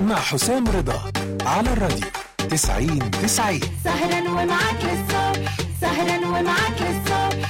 مع حسام رضا على الراديو 90 90 سهرا ومعاك للصبح سهرا ومعاك للصبح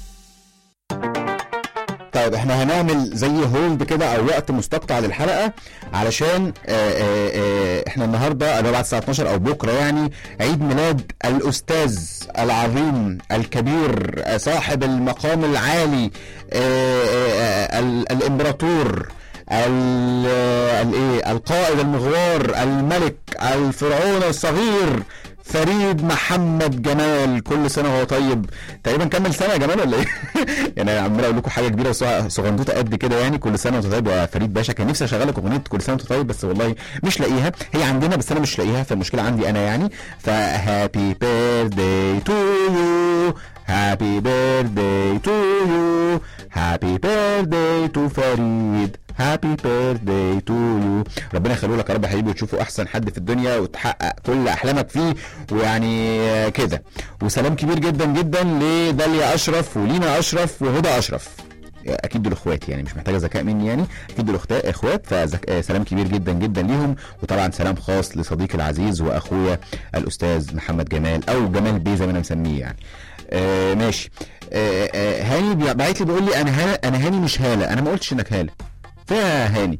طيب احنا هنعمل زي هولد كده او وقت مستقطع للحلقه علشان آآ آآ احنا النهارده اللي هو بعد الساعه 12 او بكره يعني عيد ميلاد الاستاذ العظيم الكبير آه، صاحب المقام العالي آآ آآ ال- الامبراطور ال- الايه القائد المغوار الملك الفرعون الصغير فريد محمد جمال كل سنه وهو طيب تقريبا كمل سنه يا جمال ولا ايه؟ يعني انا عمال اقول لكم حاجه كبيره وصغ- صغنطوطه قد كده يعني كل سنه وانت طيب يا فريد باشا كان نفسي اشغل لك اغنيه كل سنه وانت طيب بس والله مش لاقيها هي عندنا بس انا مش لاقيها فالمشكله عندي انا يعني فهابي بيرثداي تو يو هابي بيرثداي تو يو هابي بيرثداي تو فريد هابي بيرثداي تو يو ربنا يخليه لك يا رب يا حبيبي وتشوفه احسن حد في الدنيا وتحقق كل احلامك فيه ويعني آه، كده وسلام كبير جدا جدا لداليا اشرف ولينا اشرف وهدى اشرف اكيد دول اخواتي يعني مش محتاجه ذكاء مني يعني اكيد دول اختا- اخوات فسلام كبير جدا جدا ليهم وطبعا سلام خاص لصديقي العزيز واخويا الاستاذ محمد جمال او جمال بيه زي ما انا مسميه يعني آه ماشي آه آه هاني بي- باعت لي بيقول لي انا ها انا هاني مش هاله انا ما قلتش انك هاله فيها هاني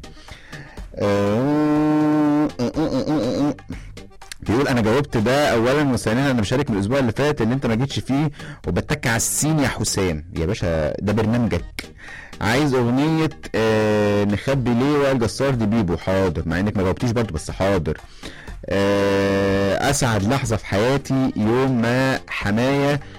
آه، آه، آه، آه، آه، آه. بيقول انا جاوبت ده اولا وثانيا انا مشارك من الاسبوع اللي فات اللي انت ما جيتش فيه وبتك على السين يا حسام يا باشا ده برنامجك عايز اغنيه آه نخبي ليه وائل جسار دي بيبو حاضر مع انك ما جاوبتيش برضه بس حاضر آه اسعد لحظه في حياتي يوم ما حمايه